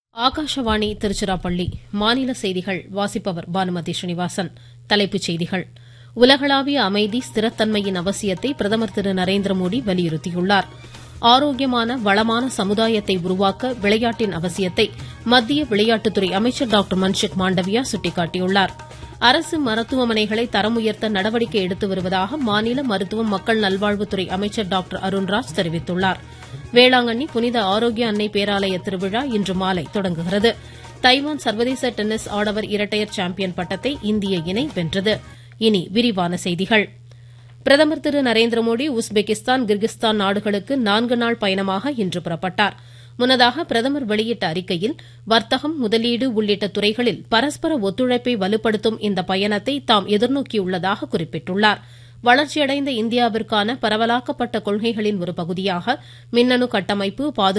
ஆகாஷவாணி திருச்சிராப்பள்ளி மாநில செய்திகள் வாசிப்பவர் பானுமதி ஸ்ரீனிவாசன் தலைப்புச் செய்திகள் உலகளாவிய அமைதி ஸ்திரத்தன்மையின் அவசியத்தை பிரதமர் திரு நரேந்திரமோடி வலியுறுத்தியுள்ளார் ஆரோக்கியமான வளமான சமுதாயத்தை உருவாக்க விளையாட்டின் அவசியத்தை மத்திய விளையாட்டுத்துறை அமைச்சர் டாக்டர் மன்சுக் மாண்டவியா சுட்டிக்காட்டியுள்ளார் அரசு மருத்துவமனைகளை தரம் உயர்த்த நடவடிக்கை எடுத்து வருவதாக மாநில மருத்துவம் மக்கள் நல்வாழ்வுத்துறை அமைச்சர் டாக்டர் அருண்ராஜ் தெரிவித்துள்ளார் வேளாங்கண்ணி புனித ஆரோக்கிய அன்னை பேராலய திருவிழா இன்று மாலை தொடங்குகிறது தைவான் சர்வதேச டென்னிஸ் ஆடவர் இரட்டையர் சாம்பியன் பட்டத்தை இந்திய இணை வென்றது இனி விரிவான செய்திகள் பிரதமர் திரு நரேந்திரமோடி உஸ்பெகிஸ்தான் கிர்கிஸ்தான் நாடுகளுக்கு நான்கு நாள் பயணமாக இன்று புறப்பட்டார் முன்னதாக பிரதமர் வெளியிட்ட அறிக்கையில் வர்த்தகம் முதலீடு உள்ளிட்ட துறைகளில் பரஸ்பர ஒத்துழைப்பை வலுப்படுத்தும் இந்த பயணத்தை தாம் எதிர்நோக்கியுள்ளதாக குறிப்பிட்டுள்ளார் வளர்ச்சியடைந்த இந்தியாவிற்கான பரவலாக்கப்பட்ட கொள்கைகளின் ஒரு பகுதியாக மின்னணு கட்டமைப்பு